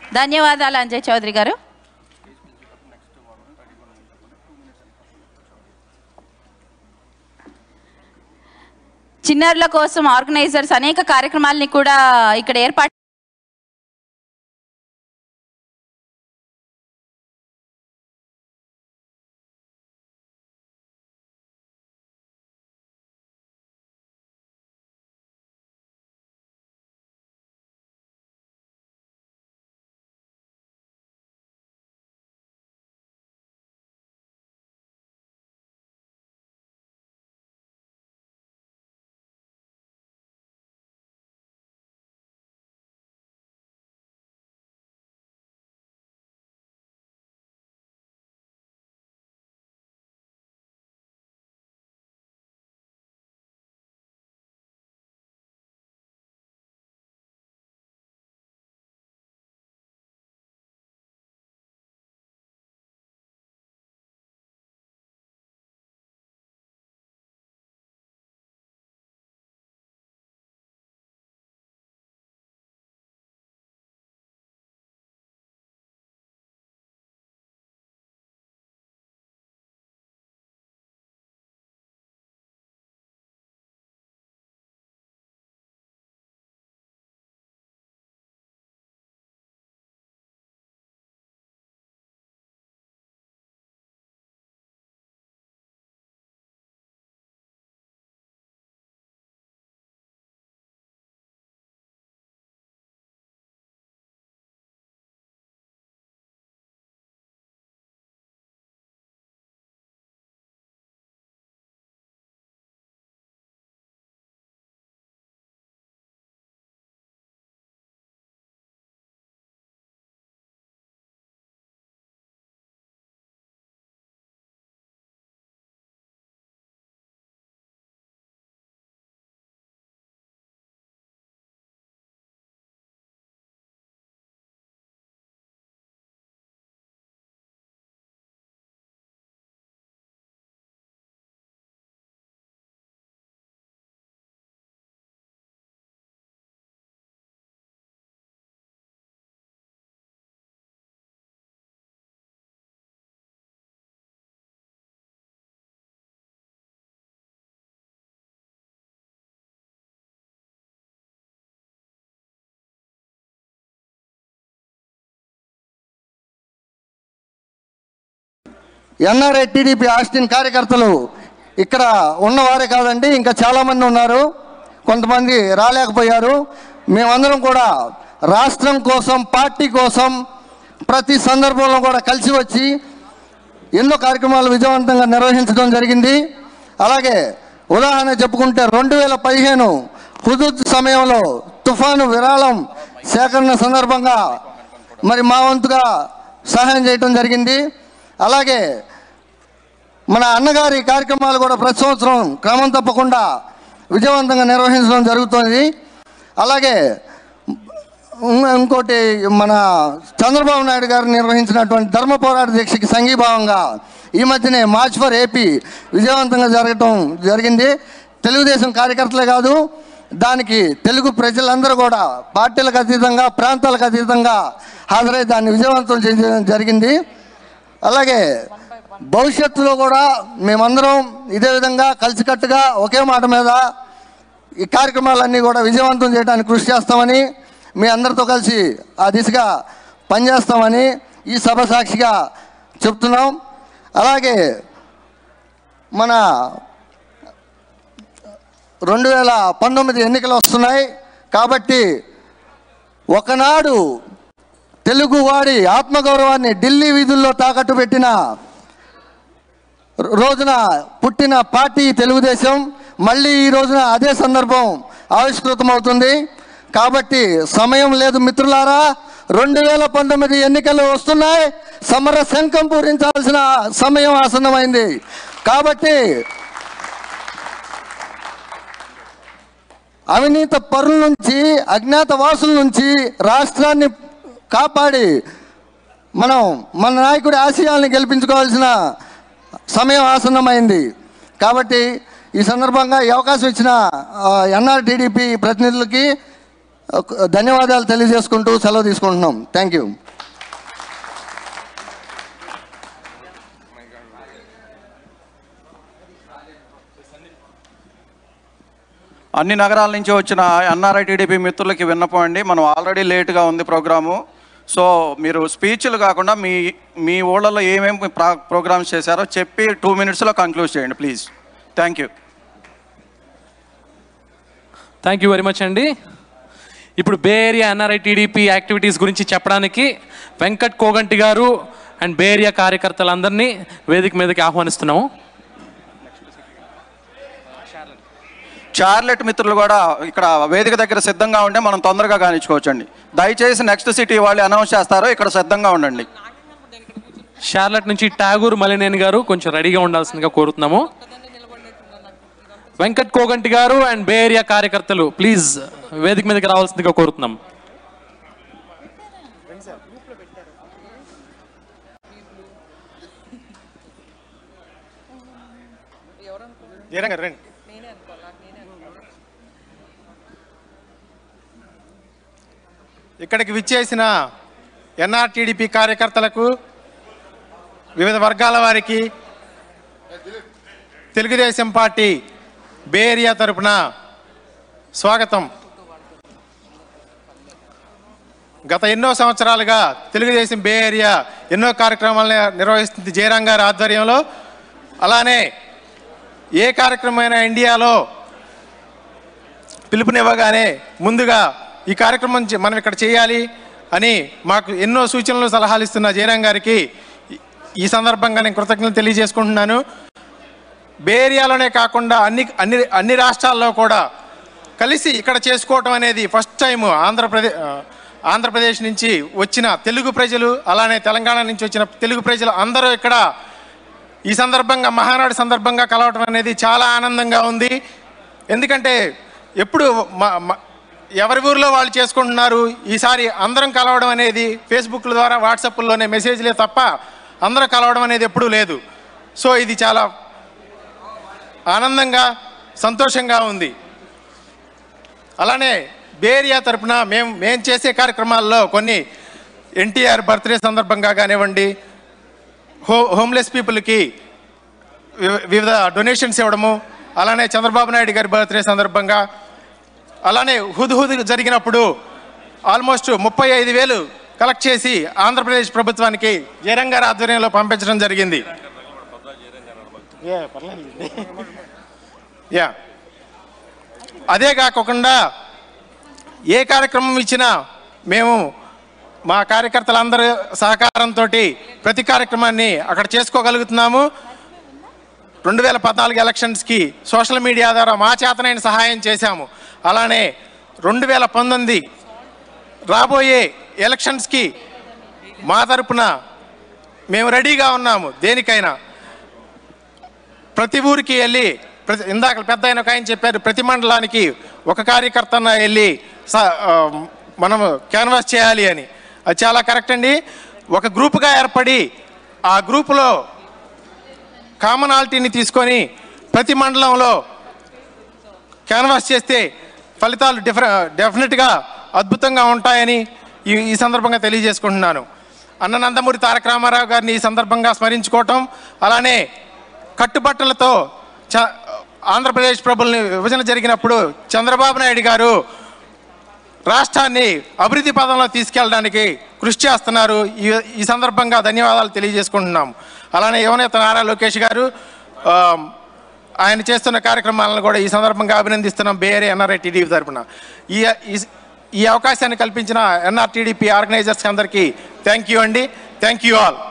ధన్యవాదాలు అంజయ్ చౌదరి గారు చిన్నారుల కోసం ఆర్గనైజర్స్ అనేక కార్యక్రమాలని కూడా ఇక్కడ ఏర్పాటు ఎన్ఆర్ఐ టీడీపీ ఆస్టిన్ కార్యకర్తలు ఇక్కడ ఉన్నవారే కాదండి ఇంకా చాలామంది ఉన్నారు కొంతమంది రాలేకపోయారు మేమందరం కూడా రాష్ట్రం కోసం పార్టీ కోసం ప్రతి సందర్భంలో కూడా కలిసి వచ్చి ఎన్నో కార్యక్రమాలు విజయవంతంగా నిర్వహించడం జరిగింది అలాగే ఉదాహరణ చెప్పుకుంటే రెండు వేల పదిహేను హుదూద్ సమయంలో తుఫాను విరాళం సేకరణ సందర్భంగా మరి మా వంతుగా సహాయం చేయటం జరిగింది అలాగే మన అన్నగారి కార్యక్రమాలు కూడా ప్రతి సంవత్సరం క్రమం తప్పకుండా విజయవంతంగా నిర్వహించడం జరుగుతుంది అలాగే ఇం- ఇంకోటి మన చంద్రబాబు నాయుడు గారు నిర్వహించినటువంటి ధర్మ పోరాట దీక్షకి సంఘీభావంగా ఈ మధ్యనే మార్చ్ ఫర్ ఏపీ విజయవంతంగా జరగటం జరిగింది తెలుగుదేశం కార్యకర్తలే కాదు దానికి తెలుగు ప్రజలందరూ కూడా పార్టీలకు అతీతంగా ప్రాంతాలకు అతీతంగా హాజరై దాన్ని విజయవంతం చేయడం జరిగింది అలాగే భవిష్యత్తులో కూడా మేమందరం ఇదే విధంగా కలిసికట్టుగా ఒకే మాట మీద ఈ కార్యక్రమాలన్నీ కూడా విజయవంతం చేయడానికి కృషి చేస్తామని మీ అందరితో కలిసి ఆ దిశగా పనిచేస్తామని ఈ సభ సాక్షిగా చెప్తున్నాం అలాగే మన రెండు వేల పంతొమ్మిది ఎన్నికలు వస్తున్నాయి కాబట్టి ఒకనాడు తెలుగువాడి ఆత్మగౌరవాన్ని ఢిల్లీ వీధుల్లో తాకట్టు పెట్టిన రోజున పుట్టిన పార్టీ తెలుగుదేశం మళ్ళీ ఈ రోజున అదే సందర్భం ఆవిష్కృతమవుతుంది కాబట్టి సమయం లేదు మిత్రులారా రెండు వేల పంతొమ్మిది ఎన్నికలు వస్తున్నాయి సమర శంఖం పూరించాల్సిన సమయం ఆసన్నమైంది కాబట్టి అవినీత పరుల నుంచి అజ్ఞాత వాసుల నుంచి రాష్ట్రాన్ని కాపాడి మనం మన నాయకుడి ఆశయాల్ని గెలిపించుకోవాల్సిన సమయం ఆసన్నమైంది కాబట్టి ఈ సందర్భంగా ఈ అవకాశం ఇచ్చిన ఎన్ఆర్ టీడీపీ ప్రతినిధులకి ధన్యవాదాలు తెలియజేసుకుంటూ సెలవు తీసుకుంటున్నాం థ్యాంక్ యూ అన్ని నగరాల నుంచి వచ్చిన ఎన్ఆర్ఐ టీడీపీ మిత్రులకి విన్నపం అండి మనం ఆల్రెడీ లేట్గా ఉంది ప్రోగ్రాము సో మీరు స్పీచ్లు కాకుండా మీ మీ ఊళ్ళలో ఏమేమి ప్రా ప్రోగ్రామ్స్ చేశారో చెప్పి టూ మినిట్స్లో కంక్లూడ్ చేయండి please thank you thank you very much అండి ఇప్పుడు bay area NRI TDP activities గురించి చెప్పడానికి Venkat Koganti garu and bay area కార్యకర్తలందరినీ వేదిక మీదకి ఆహ్వానిస్తున్నాము చార్లెట్ మిత్రులు కూడా ఇక్కడ వేదిక దగ్గర సిద్ధంగా ఉంటే మనం తొందరగా కానిచ్చుకోవచ్చండి దయచేసి నెక్స్ట్ సిటీ వాళ్ళు అనౌన్స్ చేస్తారో ఇక్కడ సిద్ధంగా ఉండండి షార్లట్ నుంచి ఠాగూర్ మలినేని గారు కొంచెం రెడీగా ఉండాల్సిందిగా కోరుతున్నాము Venkat Koganti garu and bay area కార్యకర్తలు ప్లీజ్ వేదిక మీదకి రావాల్సిందిగా కోరుతున్నాం జరంగా రండి ఇక్కడికి విచ్చేసిన ఎన్ఆర్టీడీపీ కార్యకర్తలకు వివిధ వర్గాల వారికి తెలుగుదేశం పార్టీ బే ఏరియా తరపున స్వాగతం గత ఎన్నో సంవత్సరాలుగా తెలుగుదేశం బే ఏరియా ఎన్నో కార్యక్రమాలను నిర్వహిస్తుంది జయరాం గారి ఆధ్వర్యంలో అలానే ఏ కార్యక్రమమైనా ఇండియాలో పిలుపునివ్వగానే ముందుగా ఈ కార్యక్రమం చే- మనం ఇక్కడ చేయాలి అని మాకు ఎన్నో సూచనలు సలహాలు ఇస్తున్న జయరాం గారికి ఈ- ఈ సందర్భంగా నేను కృతజ్ఞతలు తెలియజేసుకుంటున్నాను బే ఏరియాలోనే కాకుండా అన్ని అన్ని అన్ని రాష్ట్రాల్లో కూడా కలిసి ఇక్కడ చేసుకోవటం అనేది ఫస్ట్ టైం ఆంధ్రప్రదేశ్ ఆంధ్రప్రదేశ్ నుంచి వచ్చిన తెలుగు ప్రజలు అలానే తెలంగాణ నుంచి వచ్చిన తెలుగు ప్రజలు అందరూ ఇక్కడ ఈ సందర్భంగా మహానాడు సందర్భంగా కలవటం అనేది చాలా ఆనందంగా ఉంది ఎందుకంటే ఎప్పుడు మ- మ- ఎవరి ఊరిలో వాళ్ళు చేసుకుంటున్నారు ఈసారి అందరం కలవడం అనేది ఫేస్బుక్ల ద్వారా వాట్సాప్లోనే మెసేజ్లే తప్ప అందరం కలవడం అనేది ఎప్పుడూ లేదు సో ఇది చాలా ఆనందంగా సంతోషంగా ఉంది అలానే బేరియా తరపున మేము మేము చేసే కార్యక్రమాల్లో కొన్ని ఎన్టీఆర్ బర్త్డే సందర్భంగా కానివ్వండి హో హోమ్లెస్ పీపుల్కి వివ- వివిధ డొనేషన్స్ ఇవ్వడము అలానే చంద్రబాబు నాయుడు గారి బర్త్డే సందర్భంగా అలానే హుద్ జరిగినప్పుడు ఆల్మోస్ట్ ముప్పై ఐదు వేలు కలెక్ట్ చేసి ఆంధ్రప్రదేశ్ ప్రభుత్వానికి జయరాం గారి ఆధ్వర్యంలో పంపించడం జరిగింది యా అదే కాకుండా ఏ కార్యక్రమం ఇచ్చినా మేము మా కార్యకర్తలందరి సహకారంతో ప్రతి కార్యక్రమాన్ని అక్కడ చేసుకోగలుగుతున్నాము రెండు వేల పద్నాలుగు ఎలక్షన్స్కి సోషల్ మీడియా ద్వారా మా చేతనైన సహాయం చేశాము అలానే రెండు వేల పంతొమ్మిది రాబోయే ఎలక్షన్స్కి మా తరపున మేము రెడీగా ఉన్నాము దేనికైనా ప్రతి ఊరికి వెళ్ళి ప్రతి ఇందాక పెద్ద ఆయన ఒక ఆయన చెప్పారు ప్రతి మండలానికి ఒక కార్యకర్తన వెళ్ళి స- ఆ, మనము క్యాన్వాస్ చేయాలి అని అది చాలా కరెక్ట్ అండి ఒక గ్రూపుగా ఏర్పడి ఆ గ్రూపులో కామనాలిటీని తీసుకొని ప్రతి మండలంలో క్యాన్వాస్ చేస్తే ఫలితాలు డిఫర డెఫినెట్గా అద్భుతంగా ఉంటాయని ఈ ఈ సందర్భంగా తెలియజేసుకుంటున్నాను అన్న నందమూరి తారక రామారావు గారిని ఈ సందర్భంగా స్మరించుకోవటం అలానే కట్టుబట్టలతో చ ఆంధ్రప్రదేశ్ ప్రభుల్ని విభజన జరిగినప్పుడు చంద్రబాబు నాయుడు గారు రాష్ట్రాన్ని అభివృద్ధి పదంలో తీసుకెళ్ళడానికి కృషి చేస్తున్నారు ఈ ఈ సందర్భంగా ధన్యవాదాలు తెలియజేసుకుంటున్నాం అలానే యువనేత నారా లోకేష్ గారు ఆ, ఆయన చేస్తున్న కార్యక్రమాలను కూడా ఈ సందర్భంగా అభినందిస్తున్నాం బేరే ఎన్ఆర్ఐ టీడీపీ తరపున ఈ ఈ- ఈ అవకాశాన్ని కల్పించిన ఎన్ఆర్ టీడీపీ ఆర్గనైజర్స్ అందరికీ థ్యాంక్ యూ అండి థ్యాంక్ యూ ఆల్